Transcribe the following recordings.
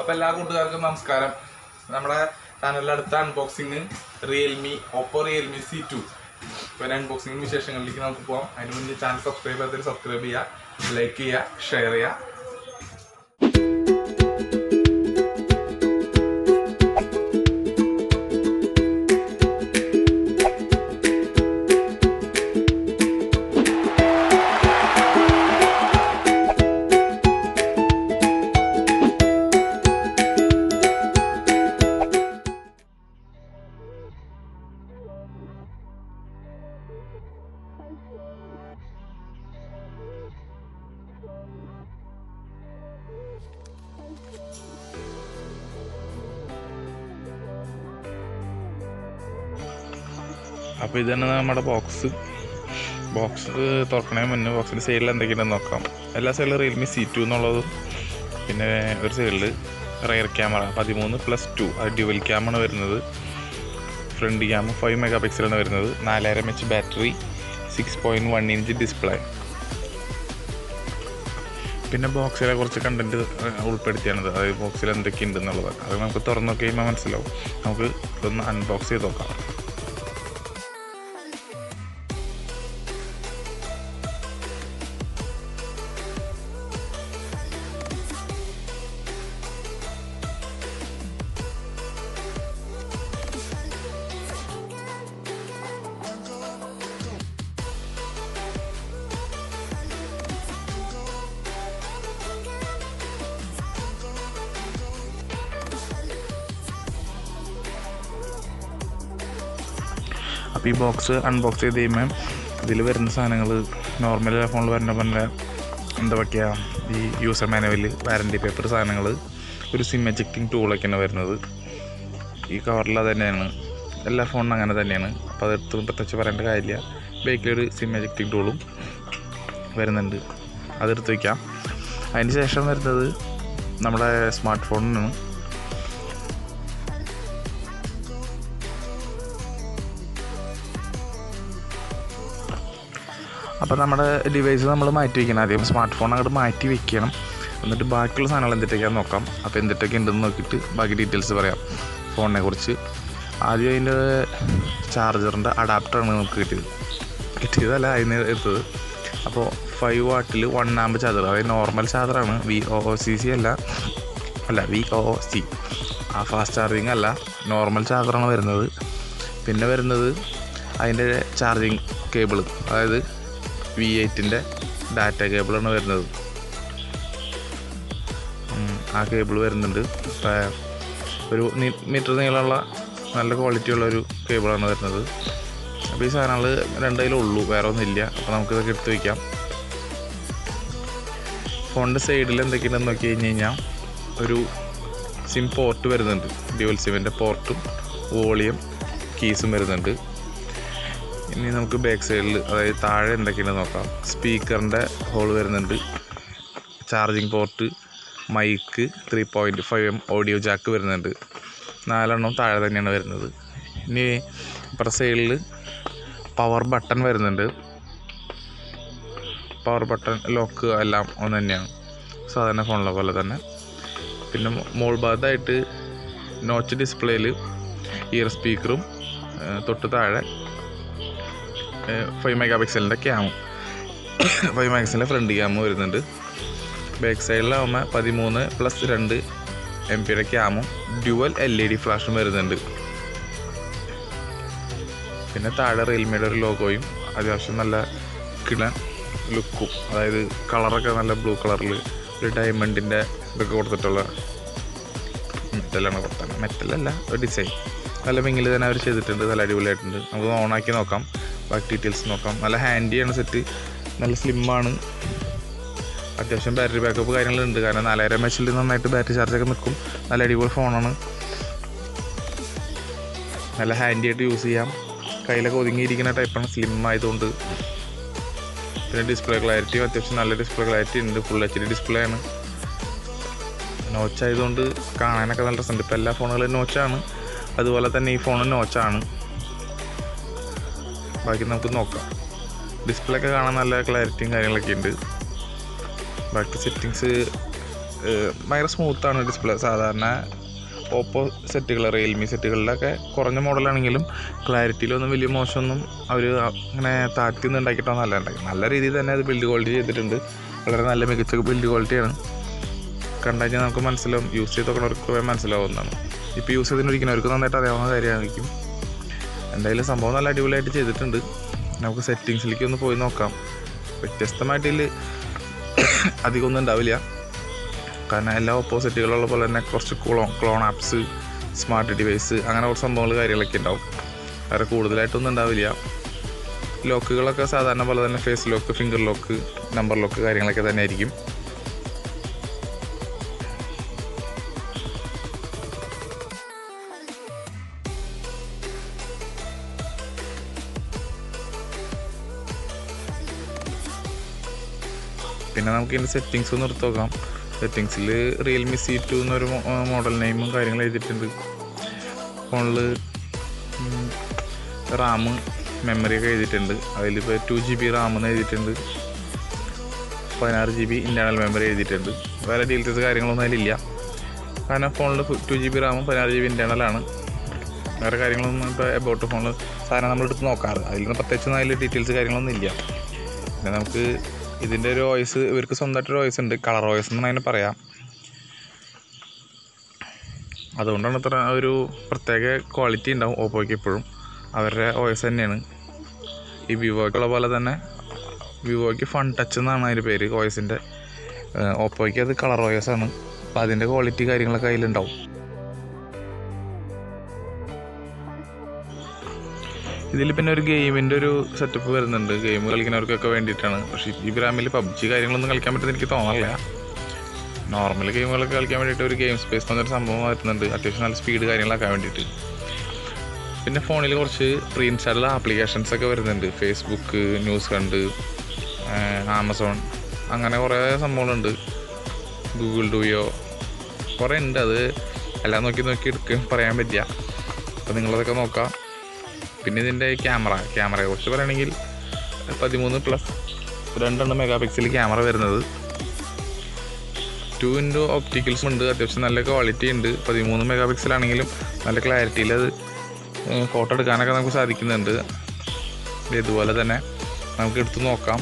അപ്പോൾ എല്ലാ കൂട്ടുകാർക്കും നമസ്കാരം നമ്മുടെ ചാനലിലെ അടുത്ത unboxing Realme Oppo Realme C two ഇപ്പോൾ അൺബോക്സിംഗ് വിശേഷങ്ങളിലേക്ക് നമുക്ക് പോകാം അതിന് മുന്നേ ചാനൽ സബ്സ്ക്രൈബ് ചെയ്യാത്തവർ സബ്സ്ക്രൈബ് ചെയ്യുക ലൈക്ക് ചെയ്യുക ഷെയർ ചെയ്യുക അപ്പോൾ ഇതാണ് നമ്മുടെ ബോക്സ് ബോക്സ് തുറക്കണേ മുന്നേ ബോക്സിൻ്റെ സൈഡിൽ എന്തൊക്കെയുണ്ടെന്ന് നോക്കാം എല്ലാ സൈഡിലും റിയൽമി സി ടു എന്നുള്ളതും പിന്നെ ഒരു സൈഡിൽ റയർ ക്യാമറ പതിമൂന്ന് പ്ലസ് ടു അത് ഡ്യുവൽ ക്യാമാണ് വരുന്നത് ഫ്രണ്ട് ക്യാമ ഫൈവ് മെഗാ പിക്സലാണ് വരുന്നത് നാലായിരം H battery six point one inch display പിന്നെ ബോക്സിലെ കുറച്ച് കണ്ടന്റ് ഉൾപ്പെടുത്തിയാണത് അതായത് ബോക്സിൽ എന്തൊക്കെയുണ്ട് എന്നുള്ളത് അത് നമുക്ക് തുറന്നു നോക്കി കഴിയുമ്പോൾ മനസ്സിലാവും നമുക്ക് ഇതൊന്ന് അൺബോക്സ് ചെയ്ത് നോക്കാം അപ്പോൾ ഈ ബോക്സ് അൺബോക്സ് ചെയ്ത് കഴിയുമ്പോൾ ഇതിൽ വരുന്ന സാധനങ്ങൾ നോർമൽ ഫോണിൽ വരുന്ന പോലെ എന്താ പറയുക ഈ യൂസർ മാനുവൽ വാറൻറ്റി പേപ്പർ സാധനങ്ങൾ ഒരു സിം എജക്റ്റിംഗ് ടൂളൊക്കെയാണ് വരുന്നത് ഈ കവറിൽ അത് തന്നെയാണ് എല്ലാ ഫോണിനും അങ്ങനെ തന്നെയാണ് അപ്പോൾ അതെടുത്ത് പ്രത്യേകിച്ച് പറയേണ്ട കാര്യമില്ല ബൈക്കിലൊരു സിം എജക്റ്റിംഗ് ടൂളും വരുന്നുണ്ട് അതെടുത്ത് വയ്ക്കാം അതിന് ശേഷം വരുന്നത് നമ്മുടെ സ്മാർട്ട് ഫോണിനാണ് അപ്പോൾ നമ്മുടെ ഡിവൈസ് നമ്മൾ മാറ്റി വയ്ക്കണം ആദ്യം സ്മാർട്ട് ഫോൺ അങ്ങോട്ട് മാറ്റി വെക്കണം എന്നിട്ട് ബാക്കിയുള്ള സാധനങ്ങൾ എന്തിട്ടൊക്കെയാന്ന് നോക്കാം അപ്പോൾ എന്തിട്ടൊക്കെ ഉണ്ടെന്ന് നോക്കിയിട്ട് ബാക്കി ഡീറ്റെയിൽസ് പറയാം ഫോണിനെ കുറിച്ച് ആദ്യം അതിൻ്റെ ചാർജറിൻ്റെ അഡാപ്റ്ററാണ് നമുക്ക് കിട്ടിയത് കിട്ടിയതല്ല അതിന് എടുത്തത് അപ്പോൾ ഫൈവ് വാട്ടിൽ വൺ ആമ്പ് ചാർജർ അതായത് നോർമൽ ചാർജറാണ് V O O C C അല്ല അല്ല വി ഒ ഒ സി ആ ഫാസ്റ്റ് ചാർജിങ് അല്ല നോർമൽ ചാർജറാണ് വരുന്നത് പിന്നെ വരുന്നത് അതിൻ്റെ ചാർജിങ് കേബിൾ അതായത് വി എയ്റ്റിൻ്റെ ഡാറ്റ കേബിളാണ് വരുന്നത് ഉം, ആ കേബിൾ വരുന്നുണ്ട് ഇപ്പം ഒരു നി- മീറ്റർ നീളമുള്ള നല്ല ക്വാളിറ്റി ഉള്ള ഒരു കേബിളാണ് വരുന്നത് അപ്പോൾ ഈ സാധനങ്ങൾ രണ്ടതിലും ഉള്ളൂ വേറെ ഒന്നുമില്ല അപ്പോൾ നമുക്കിതൊക്കെ എടുത്ത് വയ്ക്കാം ഫോണിൻ്റെ സൈഡിൽ എന്തൊക്കെയുണ്ടെന്ന് നോക്കി കഴിഞ്ഞ് കഴിഞ്ഞാൽ ഒരു സിം പോർട്ട് വരുന്നുണ്ട് ഡ്യുവൽ സിമിൻ്റെ പോർട്ടും വോളിയം കീസും വരുന്നുണ്ട് ഇനി നമുക്ക് ബാക്ക് സൈഡിൽ അതായത് താഴെ എന്തൊക്കെയാണെന്ന് നോക്കാം സ്പീക്കറിൻ്റെ ഹോൾ വരുന്നുണ്ട് charging port mic three point five M audio jack വരുന്നുണ്ട് നാലെണ്ണം താഴെ തന്നെയാണ് വരുന്നത് ഇനി ഇപ്പുറത്തെ സൈഡിൽ പവർ ബട്ടൺ വരുന്നുണ്ട് പവർ ബട്ടൺ ലോക്ക് എല്ലാം ഒന്ന് തന്നെയാണ് സാധാരണ ഫോണിലെ പോലെ തന്നെ പിന്നെ മോൾ ഭാഗത്തായിട്ട് നോച്ച് ഡിസ്പ്ലേയിൽ ഇയർ സ്പീക്കറും തൊട്ട് താഴെ ഫൈവ് മെഗാ പിക്സലിൻ്റെ ക്യാമും ഫൈവ് മെഗാ പിക്സലിൻ്റെ ഫ്രണ്ട് ക്യാമും വരുന്നുണ്ട് ബാക്ക് സൈഡിലാവുമ്പോൾ പതിമൂന്ന് പ്ലസ് രണ്ട് എം പിയുടെ ക്യാമും ഡ്യുവൽ എൽ ഇ ഡി ഫ്ലാഷും വരുന്നുണ്ട് പിന്നെ താഴെ റിയൽമിയുടെ ഒരു ലോഗോയും അത്യാവശ്യം നല്ല കിളൻ ലുക്കും അതായത് കളറൊക്കെ നല്ല ബ്ലൂ കളറിൽ ഒരു ഡയമണ്ടിൻ്റെ ഇതൊക്കെ കൊടുത്തിട്ടുള്ള മെറ്റലാണ് കൊടുത്തത് മെറ്റലല്ല ഒരു ഡിസൈൻ നല്ല ഭംഗിയിൽ തന്നെ അവർ ചെയ്തിട്ടുണ്ട് നല്ല അടിപൊളിയായിട്ടുണ്ട് നമുക്ക് ഓണാക്കി നോക്കാം ബാക്കി ഡീറ്റെയിൽസ് നോക്കാം നല്ല ഹാൻഡിയാണ് സെറ്റ് നല്ല സ്ലിമ്മാണ് അത്യാവശ്യം ബാറ്ററി ബാക്കപ്പ് കാര്യങ്ങളുണ്ട് കാരണം നാലായിരം എച്ച് എൽ നന്നായിട്ട് ബാറ്ററി ചാർജൊക്കെ നിൽക്കും നല്ല അടിപൊളി ഫോണാണ് നല്ല ഹാൻഡി ആയിട്ട് യൂസ് ചെയ്യാം കയ്യിലൊക്കെ ഒതുങ്ങിയിരിക്കുന്ന ടൈപ്പാണ് സ്ലിം ആയതുകൊണ്ട് പിന്നെ ഡിസ്പ്ലേ ക്ലാരിറ്റിയും അത്യാവശ്യം നല്ല ഡിസ്പ്ലേ ക്ലാരിറ്റി ഉണ്ട് ഫുൾ എച്ച് ഡി ഡിസ്പ്ലേ ആണ് നോച്ച് ആയതുകൊണ്ട് കാണാനൊക്കെ നല്ല രസമുണ്ട് ഇപ്പോൾ എല്ലാ ഫോണുകളും നോച്ചാണ് അതുപോലെ തന്നെ ഈ ഫോണും നോച്ചാണ് ബാക്കി നമുക്ക് നോക്കാം ഡിസ്പ്ലേ ഒക്കെ കാണാൻ നല്ല ക്ലാരിറ്റിയും കാര്യങ്ങളൊക്കെ ഉണ്ട് ബാക്കി സെറ്റിങ്സ് ഏഹ്, ഭയങ്കര സ്മൂത്താണ് ഡിസ്പ്ലേ സാധാരണ ഓപ്പോ സെറ്റുകൾ റിയൽമി സെറ്റുകളിലൊക്കെ കുറഞ്ഞ മോഡലാണെങ്കിലും ക്ലാരിറ്റിയിലൊന്നും വലിയ മോശമൊന്നും അവർ അങ്ങനെ താഴ്ത്തി ഒന്നും ഉണ്ടാക്കിയിട്ടൊന്നും അല്ല ഉണ്ടാക്കി നല്ല രീതിയിൽ തന്നെ അത് ബിൽഡ് ക്വാളിറ്റി ചെയ്തിട്ടുണ്ട് വളരെ നല്ല മികച്ച ബിൽഡ് ക്വാളിറ്റിയാണ് കണ്ടു കഴിഞ്ഞാൽ നമുക്ക് മനസ്സിലാവും യൂസ് ചെയ്ത് നോക്കുന്നവർക്ക് മനസ്സിലാവുന്നതാണ് ഇപ്പോൾ യൂസ് ചെയ്തിരിക്കുന്നവർക്ക് നന്നായിട്ട് അറിയാവുന്ന കാര്യമായിരിക്കും എന്തായാലും സംഭവം നല്ല അടിപൊളിയായിട്ട് ചെയ്തിട്ടുണ്ട് നമുക്ക് സെറ്റിങ്സിലേക്ക് ഒന്ന് പോയി നോക്കാം വ്യത്യസ്തമായിട്ട് ഇതിൽ അധികമൊന്നും ഉണ്ടാവില്ല കാരണം എല്ലാ ഓപ്പോസിറ്റുകളുള്ള പോലെ തന്നെ കുറച്ച് ക്ലോ ക്ലോൺ ആപ്സ് സ്മാർട്ട് ഡിവൈസ് അങ്ങനെ കുറച്ച് സംഭവങ്ങൾ കാര്യങ്ങളൊക്കെ ഉണ്ടാവും വേറെ കൂടുതലായിട്ടൊന്നും ഉണ്ടാവില്ല ലോക്കുകളൊക്കെ സാധാരണ പോലെ തന്നെ face lock finger lock number lock കാര്യങ്ങളൊക്കെ തന്നെ ആയിരിക്കും പിന്നെ നമുക്ക് ഇതിൻ്റെ സെറ്റിങ്സ് ഒന്ന് എടുത്ത് നോക്കാം സെറ്റിങ്സിൽ റിയൽമി സി ടു എന്നൊരു മോഡൽ നെയിമും കാര്യങ്ങളും എഴുതിയിട്ടുണ്ട് ഫോണിൽ റാം മെമ്മറി ഒക്കെ എഴുതിയിട്ടുണ്ട് അതിലിപ്പോൾ ടു ജി ബി റാം എന്ന് എഴുതിയിട്ടുണ്ട് പതിനാറ് ജി ബി ഇൻറ്റേർണൽ മെമ്മറി എഴുതിയിട്ടുണ്ട് വേറെ ഡീറ്റെയിൽസ് കാര്യങ്ങളൊന്നും അതിലില്ല കാരണം ഫോണിൽ ടു ജി ബി റാമും പതിനാറ് ജി ബി ഇൻറ്റേർണലാണ് വേറെ കാര്യങ്ങളൊന്നും ഇപ്പോൾ എബൌട്ട് ഫോണിൽ സാധനം നമ്മളെടുത്ത് നോക്കാറ് അതിൽ നിന്ന് പ്രത്യേകിച്ച് അതിൽ ഡീറ്റെയിൽസ് കാര്യങ്ങളൊന്നും ഇല്ല പിന്നെ നമുക്ക് ഇതിൻ്റെ ഒരു വോയിസ് ഇവർക്ക് സ്വന്തമായിട്ടൊരു വോയിസ് ഉണ്ട് കളർ വോയിസ് എന്ന് അതിനെ പറയാം അതുകൊണ്ടാണ് ഇത്ര ഒരു പ്രത്യേക ക്വാളിറ്റി ഉണ്ടാവും ഓപ്പോയ്ക്ക് എപ്പോഴും അവരുടെ വോയിസ് തന്നെയാണ് ഈ വിവോയ്ക്കുള്ള പോലെ തന്നെ വിവോയ്ക്ക് ഫൺ ടച്ച് എന്നാണ് അതിൻ്റെ പേര് വോയിസിൻ്റെ ഓപ്പോയ്ക്ക് അത് കളർ വോയിസ് ആണ് അപ്പോൾ അതിൻ്റെ ക്വാളിറ്റി കാര്യങ്ങളൊക്കെ അതിലുണ്ടാവും ഇതിൽ പിന്നെ ഒരു ഗെയിമിൻ്റെ ഒരു സെറ്റപ്പ് വരുന്നുണ്ട് ഗെയിം കളിക്കുന്നവർക്കൊക്കെ വേണ്ടിയിട്ടാണ് പക്ഷേ ഈ ഗ്രാമിൽ പബ്ജി കാര്യങ്ങളൊന്നും കളിക്കാൻ പറ്റുന്ന എനിക്ക് തോന്നണില്ല നോർമൽ ഗെയിമുകളൊക്കെ കളിക്കാൻ വേണ്ടിയിട്ട് ഒരു ഗെയിം സ്പേസ് എന്നൊരു സംഭവം വരുന്നുണ്ട് അത്യാവശ്യം നല്ല സ്പീഡ് കാര്യങ്ങളൊക്കെ വേണ്ടിയിട്ട് പിന്നെ ഫോണിൽ കുറച്ച് പ്രീ ഇൻസ്റ്റാൾഡ് ആപ്ലിക്കേഷൻസ് ഒക്കെ വരുന്നുണ്ട് ഫേസ്ബുക്ക് ന്യൂസ് കണ്ട് ആമസോൺ അങ്ങനെ കുറേ സംഭവങ്ങളുണ്ട് ഗൂഗിൾ ഡൂയോ കുറേ ഉണ്ട് അത് എല്ലാം നോക്കി നോക്കി എടുക്കും പറയാൻ പറ്റില്ല അപ്പോൾ നിങ്ങളതൊക്കെ നോക്കാം പിന്നെ ഇതിൻ്റെ ക്യാമറ ക്യാമറയെ കുറിച്ച് പറയുകയാണെങ്കിൽ പതിമൂന്ന് പ്ലസ് രണ്ടെണ്ണം മെഗാ പിക്സൽ ക്യാമറ വരുന്നത് ടു ഇൻറ്റു ഒപ്റ്റിക്കൽസും ഉണ്ട് അത്യാവശ്യം നല്ല ക്വാളിറ്റി ഉണ്ട് പതിമൂന്ന് മെഗാ പിക്സൽ ആണെങ്കിലും നല്ല ക്ലാരിറ്റിയിൽ അത് ഫോട്ടോ എടുക്കാനൊക്കെ നമുക്ക് സാധിക്കുന്നുണ്ട് ഇതുപോലെ തന്നെ നമുക്ക് എടുത്ത് നോക്കാം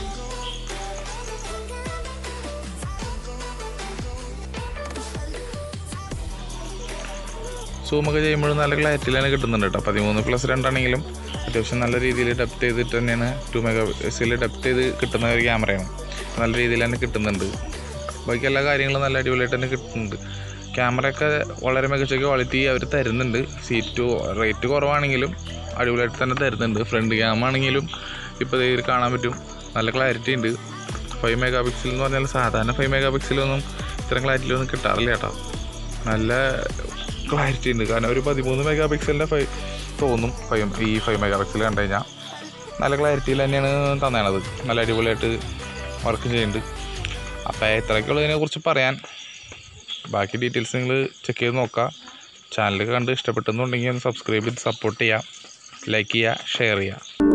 സൂമൊക്കെ ചെയ്യുമ്പോൾ നല്ല ക്ലാരിറ്റിയിൽ തന്നെ കിട്ടുന്നുണ്ട് കേട്ടോ പതിമൂന്ന് പ്ലസ് രണ്ടാണെങ്കിലും അത്യാവശ്യം നല്ല രീതിയിൽ ഡെപ്ത് ചെയ്തിട്ട് തന്നെയാണ് ടു മെഗാ പിക്സൽ ഡെപ്ത് ചെയ്ത് കിട്ടുന്ന ഒരു ക്യാമറയാണ് നല്ല രീതിയിൽ തന്നെ കിട്ടുന്നുണ്ട് ബാക്കി എല്ലാ കാര്യങ്ങളും നല്ല അടിപൊളിയായിട്ട് തന്നെ കിട്ടുന്നുണ്ട് ക്യാമറയൊക്കെ വളരെ മികച്ച ക്വാളിറ്റി അവർ തരുന്നുണ്ട് സീറ്റ് റേറ്റ് കുറവാണെങ്കിലും അടിപൊളിയായിട്ട് തന്നെ തരുന്നുണ്ട് ഫ്രണ്ട് ക്യാം ആണെങ്കിലും ഇപ്പോൾ ഇതിൽ കാണാൻ പറ്റും നല്ല ക്ലാരിറ്റി ഉണ്ട് ഫൈവ് മെഗാ പിക്സൽ എന്ന് പറഞ്ഞാൽ സാധാരണ ഫൈവ് മെഗാ പിക്സലൊന്നും ഇത്രയും ക്ലാരിറ്റിയിലൊന്നും കിട്ടാറില്ല കേട്ടോ നല്ല ക്ലാരിറ്റി ഉണ്ട് കാരണം ഒരു പതിമൂന്ന് മെഗാ പിക്സലിൻ്റെ ഫൈവ് തോന്നും ഫൈവ് ഈ ഫൈവ് മെഗാ പിക്സൽ കണ്ടു കഴിഞ്ഞാൽ നല്ല ക്ലാരിറ്റിയിൽ തന്നെയാണ് തന്നേണത് നല്ല അടിപൊളിയായിട്ട് വർക്ക് ചെയ്യുന്നുണ്ട് അപ്പോൾ ഇത്രയൊക്കെയുള്ളതിനെ കുറിച്ച് പറയാൻ ബാക്കി ഡീറ്റെയിൽസ് നിങ്ങൾ ചെക്ക് ചെയ്ത് നോക്കുക ചാനൽ കണ്ട് ഇഷ്ടപ്പെട്ടെന്നുണ്ടെങ്കിൽ ഒന്ന് സബ്സ്ക്രൈബ് ചെയ്ത് സപ്പോർട്ട് ചെയ്യുക ലൈക്ക് ചെയ്യുക ഷെയർ ചെയ്യുക